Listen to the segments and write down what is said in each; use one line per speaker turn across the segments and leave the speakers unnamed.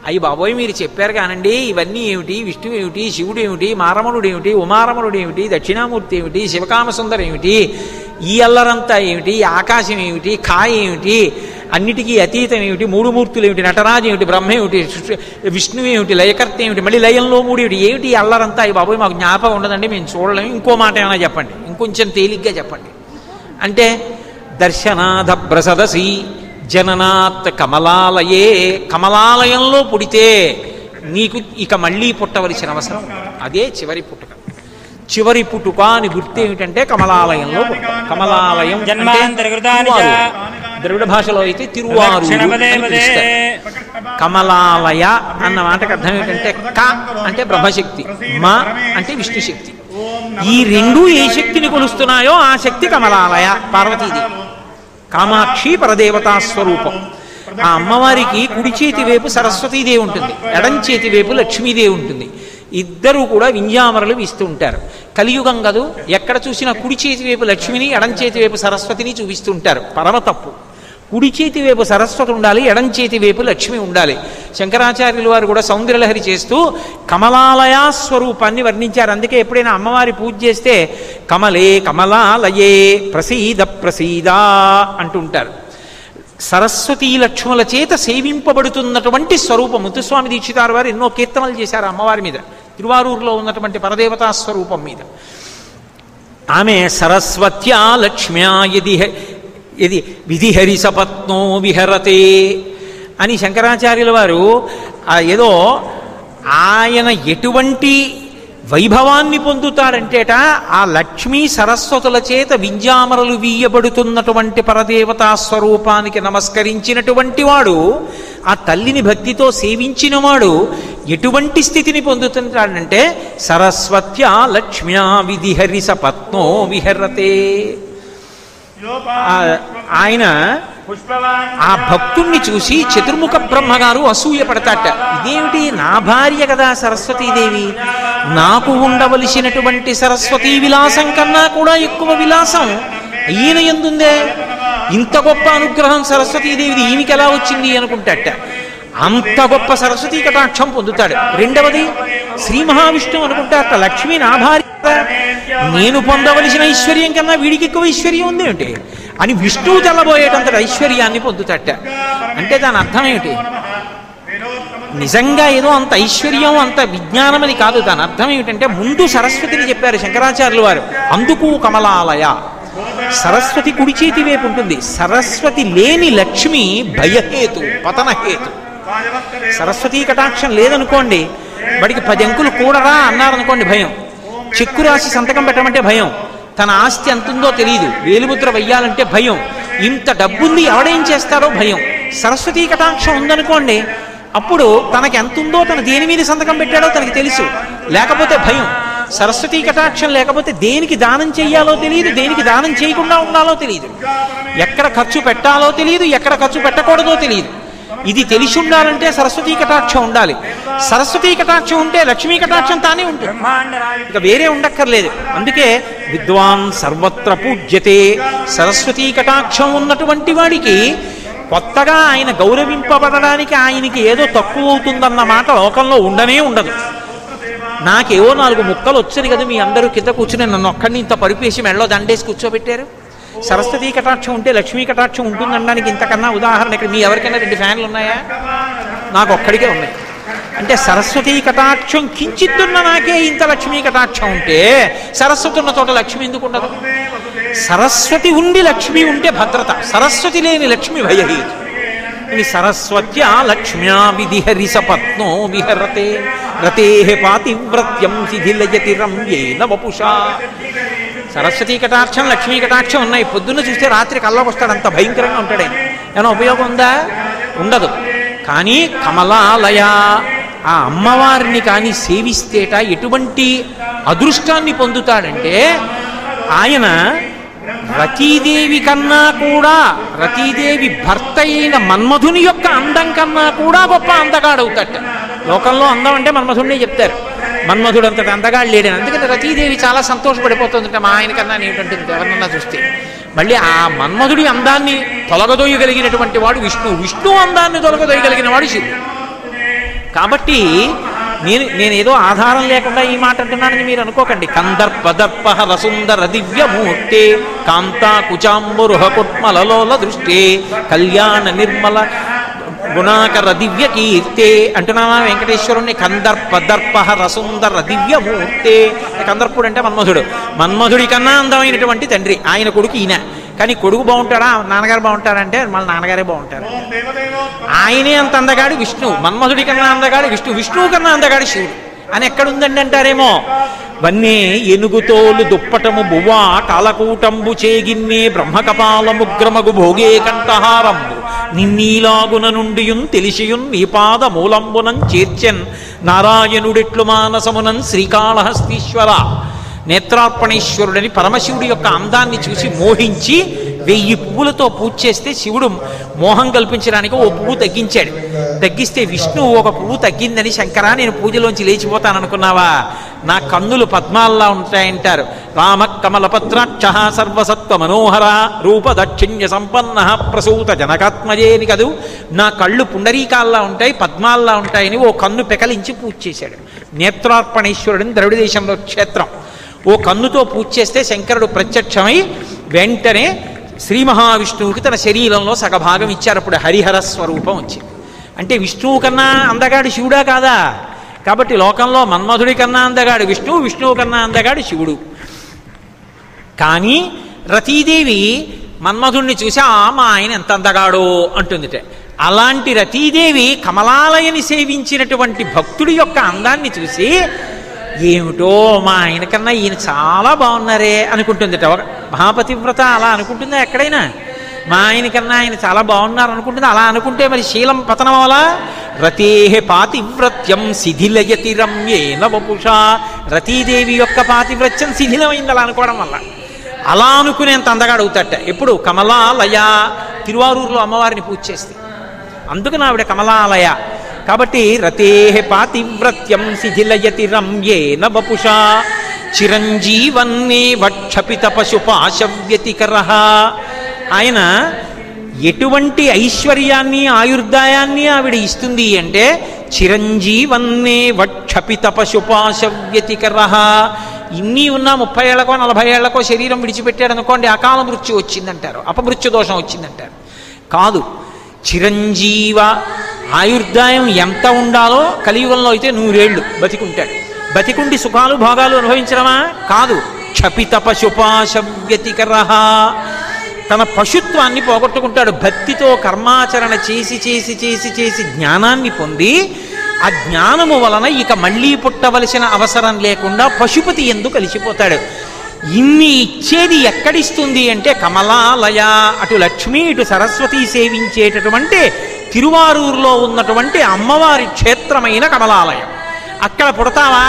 అయ్యి బాబోయ్ మీరు చెప్పారు కానండి ఇవన్నీ ఏమిటి విష్ణువు ఏమిటి శివుడు ఏమిటి మారమణుడు ఏమిటి ఉమారమణుడు ఏమిటి దక్షిణామూర్తి ఏమిటి శివకామసుందరం ఏమిటి ఈ అల్లరంతా ఏమిటి ఈ ఆకాశం ఏమిటి కాయ ఏమిటి అన్నిటికీ అతీతం ఏమిటి మూడు మూర్తులు ఏమిటి నటరాజు ఏమిటి బ్రహ్మ ఏమిటి సృష్టి- విష్ణువు ఏమిటి లయకర్త ఏమిటి మళ్ళీ లయంలో మూడు ఏమిటి ఏమిటి ఈ అల్లరంతా అయ్యి బాబోయ్ మాకు జ్ఞాపకం ఉండదండి మేము చూడలేము ఇంకో మాట ఏమైనా చెప్పండి ఇంకొంచెం తేలిగ్గా చెప్పండి అంటే దర్శనాథ ప్రసదసి జననాత్ కమలాలయే కమలాలయంలో పుడితే నీకు ఇక మళ్ళీ పుట్టవలసిన అవసరం ఉండదు. అదే చివరి పుట్టుక చివరి పుట్టుక అని గుర్తు ఏమిటంటే కమలాలయంలో పుట్టుక కమలాలయం అంటే
జన్మాంతరకృతాని చ.
తిరువారూరు. ద్రవిడ భాషలో అయితే తిరువారు
దక్షిణ పదే పదే.
కమలాలయ అన్న మాటకు అర్థం ఏంటంటే క అంటే బ్రహ్మశక్తి మ అంటే విష్ణు శక్తి ఈ రెండు ఏ శక్తిని కొలుస్తున్నాయో ఆ శక్తి కమలాలయ పార్వతీదేవి కామాక్షి పరదేవతా స్వరూపం ఆ అమ్మవారికి కుడి చేతి వైపు సరస్వతీదేవి ఉంటుంది ఎడం చేతి వైపు లక్ష్మీదేవి ఉంటుంది ఇద్దరు కూడా వింజామరలు ఇస్తూ ఉంటారు కలియుగం కదూ ఎక్కడ చూసినా కుడి చేతి వైపు లక్ష్మిని ఎడం చేతి వైపు సరస్వతిని చూపిస్తూ ఉంటారు పరమ తప్పు కుడి చేతి వైపు సరస్వతి ఉండాలి ఎడం చేతి వైపు లక్ష్మి ఉండాలి శంకరాచార్యుల వారు కూడా సౌందర్యలహరి చేస్తూ కమలాలయ స్వరూపాన్ని వర్ణించారు అందుకే ఎప్పుడైనా అమ్మవారి పూజ చేస్తే కమలే కమలాలయే ప్రసీద ప్రసీద అంటుంటారు సరస్వతీ లక్ష్ముల చేత సేవింపబడుతున్నటువంటి స్వరూపం ముత్తుస్వామి దీక్షితారు వారు ఎన్నో కీర్తనలు చేశారు అమ్మవారి మీద తిరువారూరులో ఉన్నటువంటి పరదేవతా స్వరూపం మీద ఆమె సరస్వత్యా లక్ష్మ్యా యది హ- యది విధిహరి సపత్నో విహరతే అని శంకరాచార్యుల వారు ఆ ఏదో ఆయన ఎటువంటి వైభవాన్ని పొందుతాడంటేట ఆ లక్ష్మీ సరస్వతుల చేత వింజామరలు వీయబడుతున్నటువంటి పరదేవతా స్వరూపానికి నమస్కరించినటువంటి వాడు ఆ తల్లిని భక్తితో సేవించిన వాడు ఎటువంటి స్థితిని పొందుతుంటాడంటే సరస్వత్యా లక్ష్మ్యా విధిహరి సపత్నో విహరతే ఆ- ఆయన ఆ భక్తుణ్ణి చూసి చతుర్ముఖ బ్రహ్మగారు అసూయ పడతాట ఇదేమిటి నా భార్య కదా సరస్వతీదేవి నాకు ఉండవలసినటువంటి సరస్వతీ విలాసం కన్నా కూడా ఎక్కువ విలాసం ఈయన ఎందుందే ఇంత గొప్ప అనుగ్రహం సరస్వతీదేవిది ఈమెకి ఎలా వచ్చింది అనుకుంటాట అంత గొప్ప సరస్వతీ కటాక్షం పొందుతాడు రెండవది శ్రీ మహావిష్ణువు అనుకుంటారట లక్ష్మి నా భార్య కదా. నేను పొందవలసిన ఐశ్వర్యం కన్నా వీడికి ఎక్కువ ఐశ్వర్యం ఉంది ఏంటి అని విష్ణువు తెల్లబోయేటంత ఐశ్వర్యాన్ని పొందుతట అంటే దాని అర్థం ఏమిటి నిజంగా ఏదో అంత ఐశ్వర్యం అంత విజ్ఞానం అని కాదు దాని అర్థం ఏమిటంటే ముందు సరస్వతిని చెప్పారు శంకరాచార్యులు వారు అందుకు కమలాలయ సరస్వతి కుడి చేతి వైపు ఉంటుంది సరస్వతి లేని లక్ష్మి భయహేతు పతనహేతు సరస్వతీ కటాక్షం లేదనుకోండి వాడికి పది అంకులు కూడరా అన్నారనుకోండి భయం చెక్కు రాసి సంతకం పెట్టమంటే భయం తన ఆస్తి ఎంతుందో తెలియదు వేలుముద్ర వెయ్యాలంటే భయం ఇంత డబ్బుంది ఎవడేం చేస్తాడో భయం సరస్వతీ కటాక్షం ఉందనుకోండి అప్పుడు తనకి ఎంతుందో తను దేని మీద సంతకం పెట్టాడో తనకి తెలుసు లేకపోతే భయం సరస్వతీ కటాక్షం లేకపోతే దేనికి దానం చెయ్యాలో తెలియదు దేనికి దానం చేయకుండా ఉండాలో తెలియదు ఎక్కడ ఖర్చు పెట్టాలో తెలియదు ఎక్కడ ఖర్చు పెట్టకూడదో తెలియదు ఇది తెలిసి ఉండాలంటే సరస్వతీ కటాక్షం ఉండాలి సరస్వతీ కటాక్షం ఉంటే లక్ష్మీ కటాక్షం తానే ఉంటుంది ఇక వేరే ఉండక్కర్లేదు అందుకే విద్వాన్ సర్వత్ర పూజ్యతే సరస్వతీ కటాక్షం ఉన్నటువంటి వాడికి కొత్తగా ఆయన గౌరవింపబడడానికి ఆయనకి ఏదో తక్కువ అవుతుందన్న మాట లోకంలో ఉండనే ఉండదు నాకేవో నాలుగు ముక్కలు వచ్చారు కదా మీ అందరూ కింద కూర్చుని నన్ను ఒక్కడిని ఇంత పరుపేసి మెళ్ళలో దండేసి కూర్చోబెట్టారు సరస్వతీ కటాక్షం ఉంటే లక్ష్మీ కటాక్షం ఉంటుందనడానికి ఇంతకన్నా ఉదాహరణ ఇక్కడ మీ ఎవరికైనా రెండు ఫ్యాన్లు ఉన్నాయా నాకు ఒక్కడికే ఉన్నాయి అంటే సరస్వతీ కటాక్షం కించిత్తున్న నాకే ఇంత లక్ష్మీ కటాక్షం ఉంటే సరస్వతి ఉన్న చోట లక్ష్మి ఎందుకు ఉండదు సరస్వతి ఉండి లక్ష్మి ఉంటే భద్రత సరస్వతి లేని లక్ష్మి భయహీతు ఇది సరస్వత్యా లక్ష్మ్యా విధిహరి సపత్నో విహరతే రతే పాతివ్రత్యం శిథిలయతి రమ్యేన వపుషా సరస్వతీ కటాక్షం లక్ష్మీ కటాక్షం ఉన్నాయి పొద్దున్న చూస్తే రాత్రి కల్లోకి వస్తాడు అంత భయంకరంగా ఉంటాడు ఆయన ఏమైనా ఉపయోగం ఉందా ఉండదు కానీ కమలాలయ ఆ అమ్మవారిని కానీ సేవిస్తేట ఎటువంటి అదృష్టాన్ని పొందుతాడంటే ఆయన రతీదేవి కన్నా కూడా రతీదేవి భర్త అయిన మన్మధుని యొక్క అందం కన్నా కూడా గొప్ప అందగాడవుతాట లోకంలో అందం అంటే మన్మధుడినే చెప్తారు మన్మధుడు అంతటి అందగాడు లేడని అందుకని రతీదేవి చాలా సంతోషపడిపోతుందంటే మా ఆయన కన్నా ఏమిటంటే ఎవరన్నా చూస్తే మళ్ళీ ఆ మన్మధుడి అందాన్ని తొలగదోయగలిగినటువంటి వాడు విష్ణు విష్ణు అందాన్ని తొలగదోయగలిగిన వాడు శివుడు కాబట్టి నేను నేను ఏదో ఆధారం లేకుండా ఈ మాట అంటున్నానని మీరు అనుకోకండి కందర్ప దర్ప రసుందర దివ్యమూర్తే కాంతా కుచాంబురుహ కుట్మలలోల దృష్టే కళ్యాణ నిర్మల గుణాకర దివ్య కీర్తే అంటున్నావా వెంకటేశ్వరుణ్ణి కందర్ప దర్ప రసుందర దివ్యమూర్తే కందర్పుడు అంటే మన్మధుడు మన్మధుడి కన్నా అందమైనటువంటి తండ్రి ఆయన కొడుకు ఈయన కానీ కొడుకు బాగుంటాడా నాన్నగారు బాగుంటారంటే మళ్ళీ నాన్నగారే బాగుంటారు ఆయనే అంత అందగాడు విష్ణు మన్మధుడి కన్నా అందగాడు విష్ణు విష్ణువు కన్నా అందగాడు శివుడు అని ఎక్కడుందండి అంటారేమో వన్నే ఎనుగుతోలు దుప్పటము బువ్వా కాలకూటంబు చేగిన్నే బ్రహ్మకపాలముగ్రమగు భోగే కంఠహారంబు నిన్నీలాగున నుండియున్ తెలిసియున్ నీ పాద మూలంబునం చేర్చెన్ నారాయణుడిట్లు మానసమునన్ శ్రీకాళహస్తీశ్వర నేత్రార్పణేశ్వరుడని పరమశివుడి యొక్క అందాన్ని చూసి మోహించి వెయ్యి పువ్వులతో పూజ చేస్తే శివుడు మోహం కల్పించడానికి ఓ పువ్వు తగ్గించాడు తగ్గిస్తే విష్ణువు ఒక పువ్వు తగ్గిందని శంకరా నేను పూజలోంచి లేచిపోతాననుకున్నావా నా కన్నులు పద్మాల్లా ఉంటాయంటారు రామ కమలపత్రాక్ష సర్వసత్వ మనోహర రూప దక్షిణ్య సంపన్న ప్రసూత జనకాత్మజేని కదూ నా కళ్ళు పుండరీకాల్లా ఉంటాయి పద్మాల్లా ఉంటాయని ఓ కన్ను పెకలించి పూజ చేశాడు నేత్రార్పణేశ్వరుడిని ద్రవిడ దేశంలో క్షేత్రం ఓ కన్నుతో పూజ చేస్తే శంకరుడు ప్రత్యక్షమై వెంటనే శ్రీ మహావిష్ణువుకి తన శరీరంలో సగభాగం ఇచ్చారు అప్పుడు హరిహర స్వరూపం వచ్చింది అంటే విష్ణువు కన్నా అందగాడు శివుడా కాదా కాబట్టి లోకంలో మన్మధుడి కన్నా అందగాడు విష్ణువు విష్ణువు కన్నా అందగాడు శివుడు కానీ రతీదేవి మన్మధుణ్ణి చూసి "ఆ, మా ఆయన ఎంత అందగాడో అంటుందిట అలాంటి రతీదేవి కమలాలయని సేవించినటువంటి భక్తుడి యొక్క అందాన్ని చూసి ఏమిటో మా ఆయన కన్నా ఈయన చాలా బాగున్నారే అనుకుంటుందిట ఒక మహాపతివ్రత అలా అనుకుంటుందా ఎక్కడైనా మా ఆయన కన్నా ఆయన చాలా బాగున్నారు అనుకుంటుంది అలా అనుకుంటే మరి శీలం పతనం అవలా రతేహ పాతివ్రత్యం శిథిలయతి రమ్యేన వపుష రతీదేవి యొక్క పాతివ్రత్యం శిథిలమైంది అలా అనుకోవడం వల్ల అలా అనుకునేంత అందగాడు అవుతాట ఎప్పుడు కమలాలయ తిరువారూరులో అమ్మవారిని పూజ చేస్తే అందుకని ఆవిడ కమలాలయ కాబట్టి రతేహ పాతివ్రత్యం శిథిలయతి రమ్యేన వపుష చిరంజీవన్నే వక్షపిత పశుపాశవ్యతికర ఆయన ఎటువంటి ఐశ్వర్యాన్ని ఆయుర్దాయాన్ని ఆవిడ ఇస్తుంది అంటే చిరంజీవన్నే వక్షపిత పశుపాశవ్యతికర ఇన్ని ఉన్న ముప్పై ఏళ్లకో నలభై ఏళ్లకో శరీరం విడిచిపెట్టాడు అనుకోండి అకాల మృత్యు వచ్చిందంటారు అపమృత్యు దోషం వచ్చిందంటారు కాదు చిరంజీవ ఆయుర్దాయం ఎంత ఉండాలో కలియుగంలో అయితే నూరేళ్లు బతికుంటాడు బతికుండి సుఖాలు భోగాలు అనుభవించడమా కాదు క్షపిత పశుపాశవ్యతికర తన పశుత్వాన్ని పోగొట్టుకుంటాడు భక్తితో కర్మాచరణ చేసి చేసి చేసి చేసి జ్ఞానాన్ని పొంది ఆ జ్ఞానము వలన ఇక మళ్ళీ పుట్టవలసిన అవసరం లేకుండా పశుపతి ఎందు కలిసిపోతాడు ఇన్ని ఇచ్చేది ఎక్కడిస్తుంది అంటే కమలాలయ అటు లక్ష్మి ఇటు సరస్వతి సేవించేటటువంటి తిరువారూరులో ఉన్నటువంటి అమ్మవారి క్షేత్రమైన కమలాలయం అక్కడ పుడతావా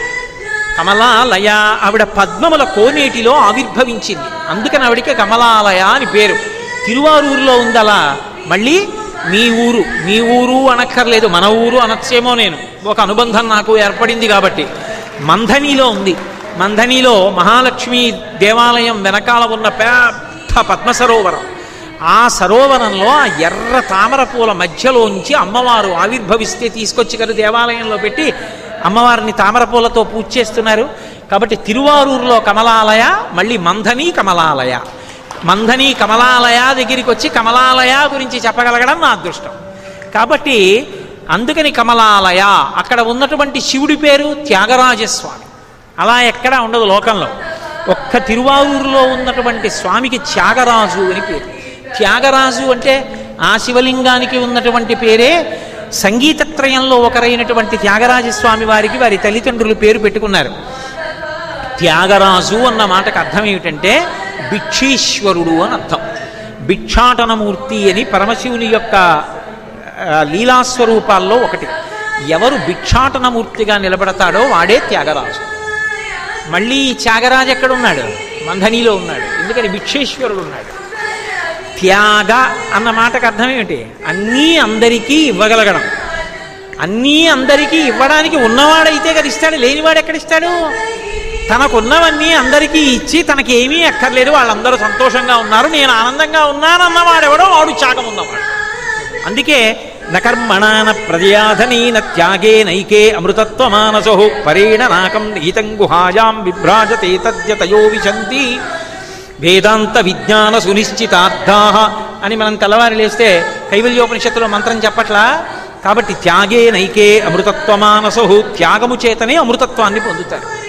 కమలాలయ ఆవిడ పద్మముల కోనేటిలో ఆవిర్భవించింది అందుకని ఆవిడికి కమలాలయ అని పేరు తిరువారూరులో ఉందలా మళ్ళీ మీ ఊరు మీ ఊరు అనక్కర్లేదు మన ఊరు అనొచ్చేమో నేను ఒక అనుబంధం నాకు ఏర్పడింది కాబట్టి మంధనిలో ఉంది మంధనిలో మహాలక్ష్మి దేవాలయం వెనకాల ఉన్న పెద్ద పద్మ సరోవరం ఆ సరోవరంలో ఆ ఎర్ర తామర పూల మధ్యలోంచి అమ్మవారు ఆవిర్భవిస్తే తీసుకొచ్చి గారు దేవాలయంలో పెట్టి అమ్మవారిని తామర పూలతో పూజ చేస్తున్నారు కాబట్టి తిరువారూరులో కమలాలయ మళ్ళీ మంధని కమలాలయ మంధని కమలాలయ దగ్గరికి వచ్చి కమలాలయ గురించి చెప్పగలగడం నా అదృష్టం కాబట్టి అందుకని కమలాలయ అక్కడ ఉన్నటువంటి శివుడి పేరు త్యాగరాజస్వామి అలా ఎక్కడా ఉండదు లోకంలో ఒక్క తిరువారూరులో ఉన్నటువంటి స్వామికి త్యాగరాజు అని పేరు త్యాగరాజు అంటే ఆ శివలింగానికి ఉన్నటువంటి పేరే సంగీతత్రయంలో ఒకరైనటువంటి త్యాగరాజస్వామి వారికి వారి తల్లిదండ్రులు పేరు పెట్టుకున్నారు త్యాగరాజు అన్న మాటకు అర్థం ఏమిటంటే భిక్షీశ్వరుడు అని అర్థం భిక్షాటనమూర్తి అని పరమశివుని యొక్క ఆ, లీలాస్వరూపాల్లో ఒకటి ఎవరు భిక్షాటనమూర్తిగా నిలబడతాడో వాడే త్యాగరాజు మళ్ళీ ఈ త్యాగరాజు ఎక్కడ ఉన్నాడు మంధనిలో ఉన్నాడు ఎందుకని భిక్షేశ్వరుడు ఉన్నాడు త్యాగ అన్న మాటకు అర్థం ఏమిటి అన్నీ అందరికీ ఇవ్వగలగడం అన్నీ అందరికీ ఇవ్వడానికి ఉన్నవాడైతే కదా ఇస్తాడు లేనివాడు ఎక్కడిస్తాడు తనకున్నవన్నీ అందరికీ ఇచ్చి తనకి ఏమీ అక్కర్లేదు వాళ్ళందరూ సంతోషంగా ఉన్నారు నేను ఆనందంగా ఉన్నానన్నవాడెవడో వాడు త్యాగం ఉన్నవాడు అందుకే నకర్మణాన ప్రజయాధనీన త్యాగే నైకే అమృతత్వమానసో పరేణ నాకం ఈతం గుహాయాం విభ్రాజతే తద్యతయో విశంతి వేదాంత విజ్ఞాన సునిశ్చితార్థా అని మనం తెల్లవారి లేస్తే కైవల్యోపనిషత్తులో మంత్రం చెప్పట్లా కాబట్టి త్యాగే నైకే అమృతత్వమానసు త్యాగము చేతనే అమృతత్వాన్ని పొందుతారు